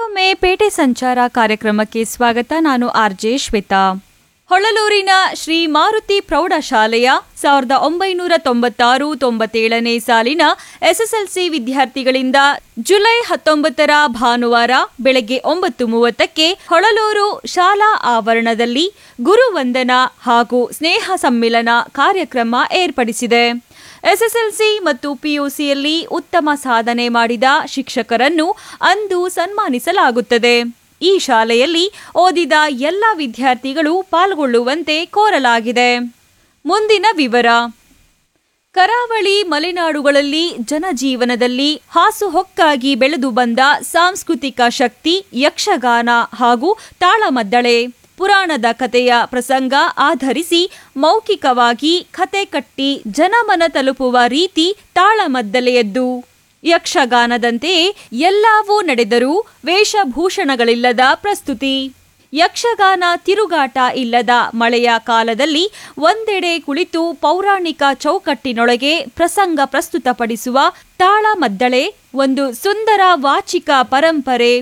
ಮತ್ತೊಮ್ಮೆ ಪೇಟೆ ಸಂಚಾರ ಕಾರ್ಯಕ್ರಮಕ್ಕೆ ಸ್ವಾಗತ ನಾನು ಆರ್ಜೆ ಶ್ವೇತಾ ಹೊಳಲೂರಿನ ಶ್ರೀ ಮಾರುತಿ ಪ್ರೌಢಶಾಲೆಯ ಸಾವಿರದ ಒಂಬೈನೂರ ತೊಂಬತ್ತಾರು ತೊಂಬತ್ತೇಳನೇ ಸಾಲಿನ ಎಸ್ಎಸ್ಎಲ್ಸಿ ವಿದ್ಯಾರ್ಥಿಗಳಿಂದ ಜುಲೈ ಹತ್ತೊಂಬತ್ತರ ಭಾನುವಾರ ಬೆಳಗ್ಗೆ ಒಂಬತ್ತು ಮೂವತ್ತಕ್ಕೆ ಹೊಳಲೂರು ಶಾಲಾ ಆವರಣದಲ್ಲಿ ಗುರುವಂದನಾ ಹಾಗೂ ಸ್ನೇಹ ಸಮ್ಮಿಲನ ಕಾರ್ಯಕ್ರಮ ಏರ್ಪಡಿಸಿದೆ ಎಸ್ಎಸ್ಎಲ್ಸಿ ಮತ್ತು ಪಿಯುಸಿಯಲ್ಲಿ ಉತ್ತಮ ಸಾಧನೆ ಮಾಡಿದ ಶಿಕ್ಷಕರನ್ನು ಅಂದು ಸನ್ಮಾನಿಸಲಾಗುತ್ತದೆ ಈ ಶಾಲೆಯಲ್ಲಿ ಓದಿದ ಎಲ್ಲ ವಿದ್ಯಾರ್ಥಿಗಳು ಪಾಲ್ಗೊಳ್ಳುವಂತೆ ಕೋರಲಾಗಿದೆ ಮುಂದಿನ ವಿವರ ಕರಾವಳಿ ಮಲೆನಾಡುಗಳಲ್ಲಿ ಜನಜೀವನದಲ್ಲಿ ಹಾಸುಹೊಕ್ಕಾಗಿ ಬೆಳೆದು ಬಂದ ಸಾಂಸ್ಕೃತಿಕ ಶಕ್ತಿ ಯಕ್ಷಗಾನ ಹಾಗೂ ತಾಳಮದ್ದಳೆ ಪುರಾಣದ ಕಥೆಯ ಪ್ರಸಂಗ ಆಧರಿಸಿ ಮೌಖಿಕವಾಗಿ ಕತೆ ಕಟ್ಟಿ ಜನಮನ ತಲುಪುವ ರೀತಿ ತಾಳಮದ್ದಲೆಯದ್ದು ಯಕ್ಷಗಾನದಂತೆಯೇ ಎಲ್ಲವೂ ನಡೆದರೂ ವೇಷಭೂಷಣಗಳಿಲ್ಲದ ಪ್ರಸ್ತುತಿ ಯಕ್ಷಗಾನ ತಿರುಗಾಟ ಇಲ್ಲದ ಮಳೆಯ ಕಾಲದಲ್ಲಿ ಒಂದೆಡೆ ಕುಳಿತು ಪೌರಾಣಿಕ ಚೌಕಟ್ಟಿನೊಳಗೆ ಪ್ರಸಂಗ ಪ್ರಸ್ತುತಪಡಿಸುವ ತಾಳಮದ್ದಳೆ ಒಂದು ಸುಂದರ ವಾಚಿಕ ಪರಂಪರೆ